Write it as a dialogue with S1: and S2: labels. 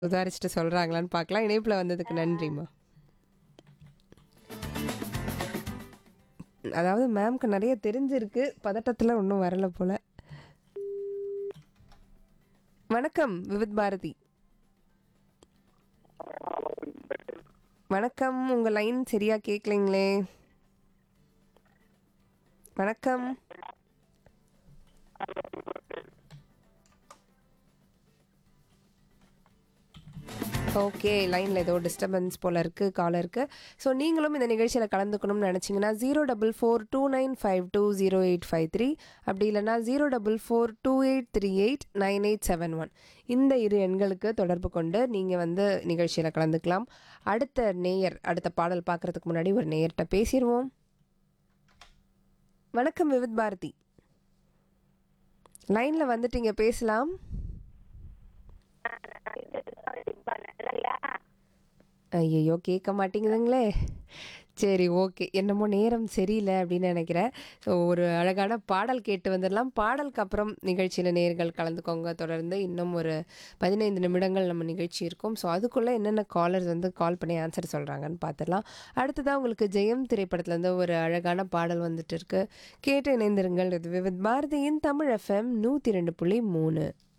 S1: சுதாரிச்சுட்டு சொல்கிறாங்களான்னு பார்க்கலாம் இணைப்பில் வந்ததுக்கு நன்றிம்மா அதாவது மேம்க்கு நிறைய தெரிஞ்சிருக்கு பதட்டத்தில் ஒன்றும் வரல போல வணக்கம் விவித் பாரதி வணக்கம் உங்கள் லைன் சரியா கேட்கலைங்களே வணக்கம் ஓகே லைனில் ஏதோ டிஸ்டர்பன்ஸ் போல் இருக்குது காலருக்கு ஸோ நீங்களும் இந்த நிகழ்ச்சியில் கலந்துக்கணும்னு நினச்சிங்கன்னா zero double four two nine five two zero eight five three அப்படி இல்லைனா zero double four two eight three eight nine eight seven one இந்த இரு எண்களுக்கு தொடர்பு கொண்டு நீங்கள் வந்து நிகழ்ச்சியில் கலந்துக்கலாம் அடுத்த நேயர் அடுத்த பாடல் பார்க்குறதுக்கு முன்னாடி ஒரு நேயர்கிட்ட பேசிடுவோம் வணக்கம் விவித் பாரதி லைனில் வந்துட்டீங்க பேசலாம் ஐயையோ கேட்க மாட்டேங்குதுங்களே சரி ஓகே என்னமோ நேரம் சரியில்லை அப்படின்னு நினைக்கிறேன் ஸோ ஒரு அழகான பாடல் கேட்டு வந்துடலாம் பாடலுக்கு அப்புறம் நிகழ்ச்சியில் நேர்கள் கலந்துக்கோங்க தொடர்ந்து இன்னும் ஒரு பதினைந்து நிமிடங்கள் நம்ம நிகழ்ச்சி இருக்கும் ஸோ அதுக்குள்ளே என்னென்ன காலர்ஸ் வந்து கால் பண்ணி ஆன்சர் சொல்கிறாங்கன்னு பார்த்துடலாம் அடுத்ததாக உங்களுக்கு ஜெயம் திரைப்படத்துலேருந்து ஒரு அழகான பாடல் வந்துட்டு இருக்கு கேட்டு இணைந்திருங்கள் இது விவித் பாரதியின் தமிழ் எஃப்எம் நூற்றி ரெண்டு புள்ளி மூணு